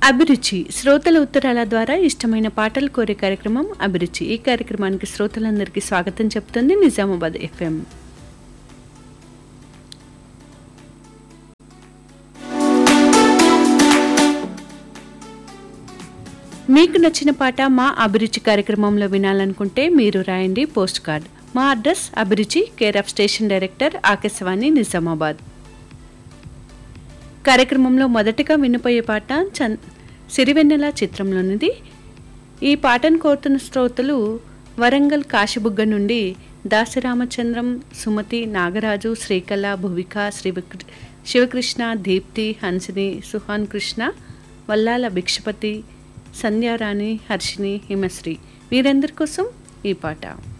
అభిరుచి శ్రోతల ఉత్తరాల ద్వారా ఇష్టమైన పాటలు కోరే కార్యక్రమం అభిరుచి ఈ కార్యక్రమానికి శ్రోతలందరికీ స్వాగతం చెప్తుంది నిజామాబాద్ ఎఫ్ఎం మీకు నచ్చిన పాట మా అభిరుచి కార్యక్రమంలో వినాలనుకుంటే మీరు రాయండి పోస్ట్ కార్డ్ మా అడ్రస్ అభిరుచి care of station director Akashvani Nizamabad కార్యక్రమంలో మొదటగా వినిపోయే పాట చన్ సిరివెన్నెల చిత్రంలోనిది ఈ పాటను కోరుతున్న శ్రోతలు వరంగల్ కాశీబుగ్గ నుండి దాసరామచంద్రం సుమతి నాగరాజు శ్రీకళ భువిక శ్రీ విక్- శివకృష్ణ దీప్తి హన్సిని సుహాన్ కృష్ణ వల్లాల భిక్షపతి సంధ్యారాణి హర్షిని హిమశ్రీ వీరందరి కోసం ఈ పాట